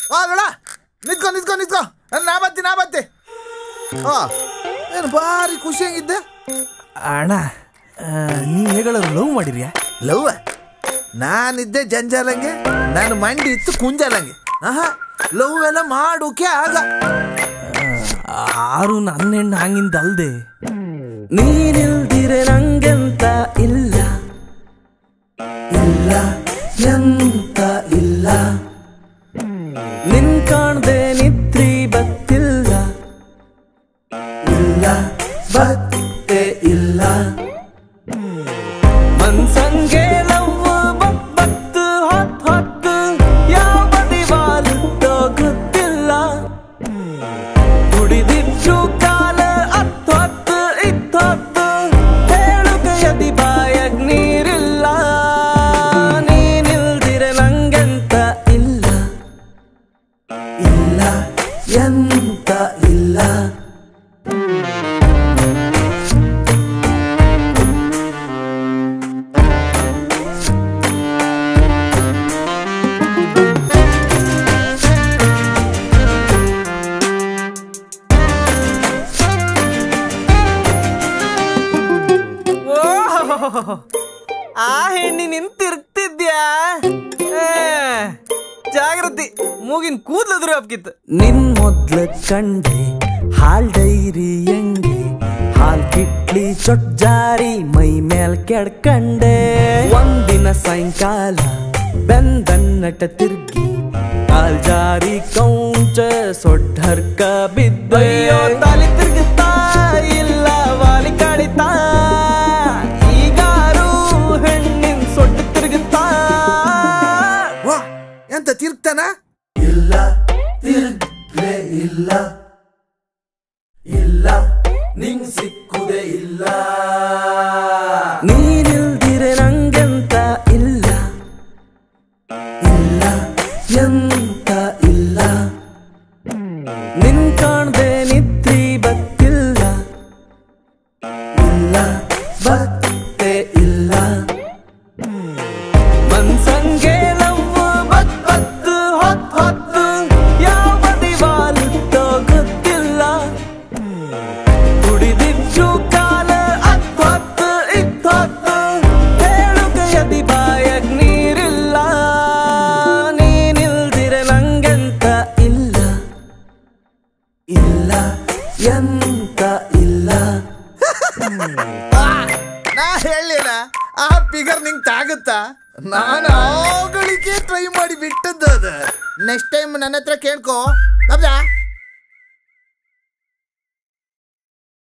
ಆ ಬೇಡ ನಿಂತ್ಕೊ ನಿಂತ್ಕೊ ನಿಂತ್ಕೊ ನಾ ಬತ್ತಿ ನಾ ಬತ್ತಿ ಆ ಏನು ಭಾರಿ ಖುಷಿಯಾಗಿದ್ದೆ ಅಣ್ಣ ನೀ ಹೇಗಳರು ಲವ್ ಮಾಡಿರ್ಯಾ ಲವ್ ನಾನಿದ್ದೆ ಜಂಜಾಲಂಗೆ ನಾನು ಮಂಡಿ ಇತ್ತು ಕುಂಜಾಲಂಗೆ ಆಹಾ ಲವ್ ಎಲ್ಲ ಮಾಡೋಕೆ ಆಗ ಆರು ನನ್ನ ಹೆಣ್ಣು ಹಂಗಿಂದ ಅಲ್ದೆ ನೀನಿಲ್ದಿರೆ ನಂಗೆಂತ ಇಲ್ಲ ಇಲ್ಲ ಎಂತ ಇಲ್ಲ ನಿನ್ ಕಾಣ್ದೆ ನಿದ್ರಿ ಬತ್ತಿಲ್ಲ ಇಲ್ಲ ಬತ್ತೆ ಇಲ್ಲ ಮನ್ಸಂಗೆ ಲವ್ವ ಬತ್ತು ಹೊತ್ತು ಹೊತ್ತು ಯಾವ ದಿವಾಲುತ್ತೋ ಗೊತ್ತಿಲ್ಲ ಕುಡಿದಿದ್ರು ಕಾಲ ಹತ್ತೊತ್ತು ಇತ್ತೊತ್ತು ಹೇಳು ಕೈಯದಿ ಬಾಯಾಗ ನೀರಿಲ್ಲ ನೀನಿಲ್ದಿರೆ ನಂಗೆಂತ ಇಲ್ಲ ಇಲ್ಲ ಎಂತ ಇಲ್ಲ ಓಹ್ ಆ ಹೆಣ್ಣಿ ನಿಂತಿರ್ತಿದ್ಯಾ ಏ, ಜಾಗೃತಿ ಮೂಗಿನ ಕೂದ್ಲದ್ರು ಹಪ್ಕಿತ್ತು ನಿನ್ ಮೊದ್ಲ ಕಂಡೆ ಹಾಲ್ ಡೈರಿ ಎಂಗೆ ಹಾಲ್ ಕಿಟ್ಲಿ ಚೊಟ್ ಜಾರಿ ಮೈ ಮೇಲ್ ಕೆಡ್ಕಂಡೆ ಒಂದಿನ ಸಾಯಂಕಾಲ ಬೆಂದನ್ನಟ ತಿರ್ಗಿ ಕಾಲ್ ಜಾರಿ ಕೌಂಚ ಸೊಡ್ಡರ್ಕ ಬಿದ್ದಯ್ಯೋ ತಾಲಿ ತಿರ್ಗುತ್ತಾ ಇಲ್ಲ ವಾಲಿ ಕಾಡಿತಾ ಈಗಾರು ಹೆಣ್ಣಿನ ಸೊಡ್ಡು ತಿರುಗುತ್ತಾ ವಾ ಎಂತ ತಿರ್ಗ್ತಾನ ಇಲ್ಲ ತಿರುಗ್ಲೇ ಇಲ್ಲ ಇಲ್ಲ ನಿಂಗ್ ಸಿಕ್ಕುದೇ ಇಲ್ಲ ನೀನಿಲ್ದಿರೆ ನಂಗೆಂತ ಇಲ್ಲ ಇಲ್ಲ ಎಂತ ಇಲ್ಲ ನಿನ್ ಕಾಣ್ದೆ ನಿದ್ರಿ ಬತ್ತಿಲ್ಲ ಇಲ್ಲ ಬತ್ತೆ ಇಲ್ಲ ಮನ್ಸಂಗೆ ಲವ್ವ ಬತ್ ಬತ್ತು ಹೊತ್ ಹೊತ್ತು ಯಾವ ದಿವಾಲುತ್ತೋ ಗೊತ್ತಿಲ್ಲ ಕುಡಿದಿದ್ರು ಕಾಲ ಹತ್ತೊತ್ತು ಇತ್ತೊತ್ತು ಹೇಳು ಕೈಯದಿ ಬಾಯಾಗ ನೀರಿಲ್ಲ ನೀನಿಲ್ದಿರೆ ನಂಗೆಂತ ಇಲ್ಲ ಇಲ್ಲ ಎಂತ ಇಲ್ಲ ನಾ ಹೇಳಿನ ಆ ಫಿಗರ್ ನಿಂಗೆ ತಾಗುತ್ತಾ ನಾನು ಆಗಳಿಗೆ ಟ್ರೈ ಮಾಡಿ ಬಿಟ್ಟದ್ದು ಅದು ನೆಕ್ಸ್ಟ್ ಟೈಮ್ ನನ್ನ ಹತ್ರ ಕೇಳ್ಕೊ ಬಾಬ್ಜಾ